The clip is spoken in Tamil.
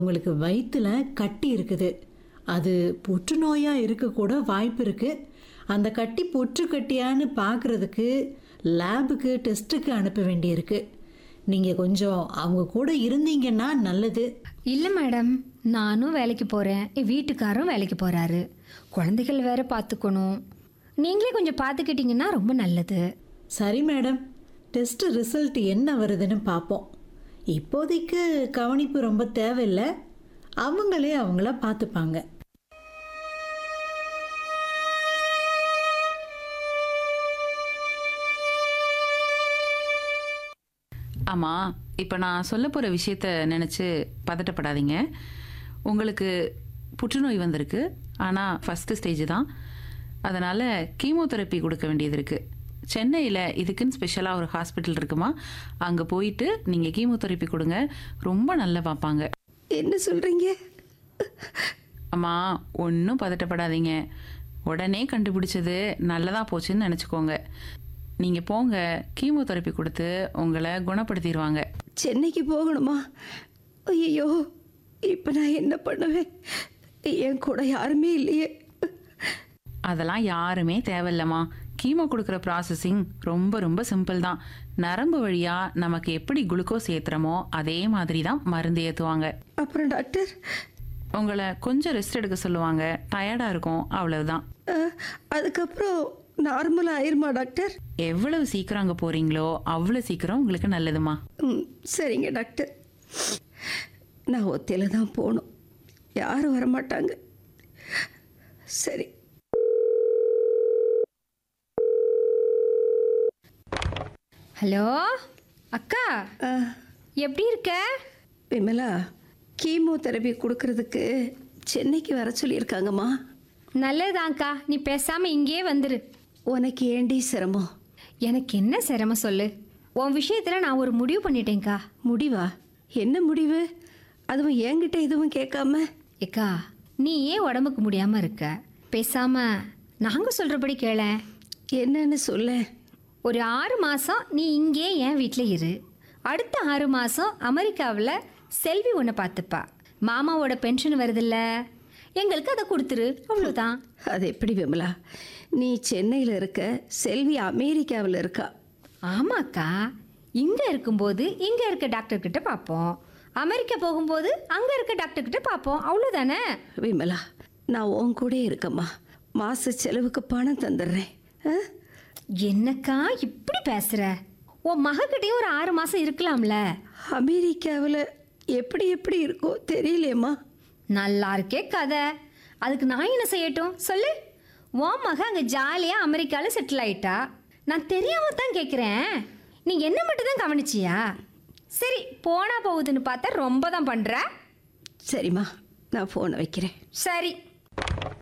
உங்களுக்கு வயிற்றுல கட்டி இருக்குது அது புற்றுநோயா இருக்கக்கூட வாய்ப்பு இருக்கு அந்த கட்டி புற்று கட்டியான்னு பார்க்கறதுக்கு லேபுக்கு டெஸ்ட்டுக்கு அனுப்ப வேண்டியிருக்கு நீங்கள் கொஞ்சம் அவங்க கூட இருந்தீங்கன்னா நல்லது இல்லை மேடம் நானும் வேலைக்கு போகிறேன் என் வீட்டுக்காரும் வேலைக்கு போகிறாரு குழந்தைகள் வேற பார்த்துக்கணும் நீங்களே கொஞ்சம் பார்த்துக்கிட்டிங்கன்னா ரொம்ப நல்லது சரி மேடம் டெஸ்ட் ரிசல்ட் என்ன வருதுன்னு பார்ப்போம் இப்போதைக்கு கவனிப்பு ரொம்ப தேவையில்லை அவங்களே அவங்கள பார்த்துப்பாங்க ஆமாம் இப்போ நான் சொல்ல போகிற விஷயத்த நினச்சி பதட்டப்படாதீங்க உங்களுக்கு புற்றுநோய் வந்திருக்கு ஆனால் ஃபஸ்ட்டு ஸ்டேஜ் தான் அதனால் கீமோதெரப்பி கொடுக்க வேண்டியது இருக்குது சென்னையில் இதுக்குன்னு ஸ்பெஷலாக ஒரு ஹாஸ்பிட்டல் இருக்குமா அங்கே போயிட்டு நீங்கள் கீமோதெரப்பி கொடுங்க ரொம்ப நல்லா பார்ப்பாங்க என்ன சொல்றீங்க அம்மா ஒன்றும் பதட்டப்படாதீங்க உடனே கண்டுபிடிச்சது நல்லதாக போச்சுன்னு நினச்சிக்கோங்க நீங்கள் போங்க கீமோதெரப்பி கொடுத்து உங்களை குணப்படுத்திடுவாங்க சென்னைக்கு போகணுமா ஐயோ இப்போ நான் என்ன பண்ணுவேன் என் கூட யாருமே இல்லையே அதெல்லாம் யாருமே தேவையில்லம்மா கீமோ கொடுக்குற ப்ராசஸிங் ரொம்ப ரொம்ப சிம்பிள் தான் நரம்பு வழியாக நமக்கு எப்படி குளுக்கோஸ் ஏற்றுறமோ அதே மாதிரி தான் மருந்து ஏற்றுவாங்க அப்புறம் டாக்டர் உங்களை கொஞ்சம் ரெஸ்ட் எடுக்க சொல்லுவாங்க டயர்டாக இருக்கும் அவ்வளவுதான் அஹ், அதுக்கப்புறம் நார்மல் ஆயிருமா டாக்டர் எவ்வளவு சீக்கிரம் அங்கே போகிறீங்களோ அவ்வளோ சீக்கிரம் உங்களுக்கு நல்லதுமா ம் சரிங்க டாக்டர் நான் ஒத்தையில் தான் போகணும் யாரும் வரமாட்டாங்க சரி ஹலோ அக்கா அஹ், எப்படி இருக்க விமலா கீமோ தெரப்பி கொடுக்கறதுக்கு சென்னைக்கு வர சொல்லியிருக்காங்கம்மா நல்லதுதான்க்கா நீ பேசாமல் இங்கேயே வந்துரு உனக்கு ஏண்டி சிரமம் எனக்கு என்ன சிரமம் சொல்லு உன் விஷயத்தில் நான் ஒரு முடிவு பண்ணிட்டேன்க்கா முடிவா என்ன முடிவு அதுவும் என்கிட்ட எதுவும் கேட்காம ஏக்கா நீ ஏன் உடம்புக்கு முடியாமல் இருக்க பேசாமல் நாங்கள் சொல்கிறபடி கேளேன் என்னன்னு சொல்ல ஒரு ஆறு மாதம் நீ இங்கே என் வீட்டில் இரு அடுத்த ஆறு மாதம் அமெரிக்காவில் செல்வி உன்னை பார்த்துப்பா மாமாவோட பென்ஷன் வருதுல்ல எங்களுக்கு அதை கொடுத்துரு அவ்வளோதான் அது எப்படி விமலா நீ சென்னையில் இருக்க செல்வி அமெரிக்காவில் இருக்கா ஆமாக்கா இங்கே இருக்கும்போது இங்கே இருக்க டாக்டர் கிட்ட பார்ப்போம் அமெரிக்கா போகும்போது அங்கே இருக்க டாக்டர் கிட்ட பார்ப்போம் அவ்வளோதானே விமலா நான் உன் கூட இருக்கம்மா மாச செலவுக்கு பணம் தந்துடுறேன் ஆ? என்னக்கா இப்படி பேசுற உன் மகக்கிட்டயும் ஒரு ஆறு மாசம் இருக்கலாம்ல அமெரிக்காவில் எப்படி எப்படி இருக்கோ தெரியலையேம்மா நல்லா இருக்கே கதை அதுக்கு நான் என்ன செய்யட்டும் சொல்லு உன் மக அங்கே ஜாலியாக அமெரிக்காவில் செட்டில் ஆயிட்டா நான் தெரியாம தான் கேட்குறேன் நீ என்ன மட்டும் தான் கவனிச்சியா சரி போனா போகுதுன்னு பார்த்தா ரொம்ப தான் பண்ணுற சரிம்மா நான் ஃபோனை வைக்கிறேன் சரி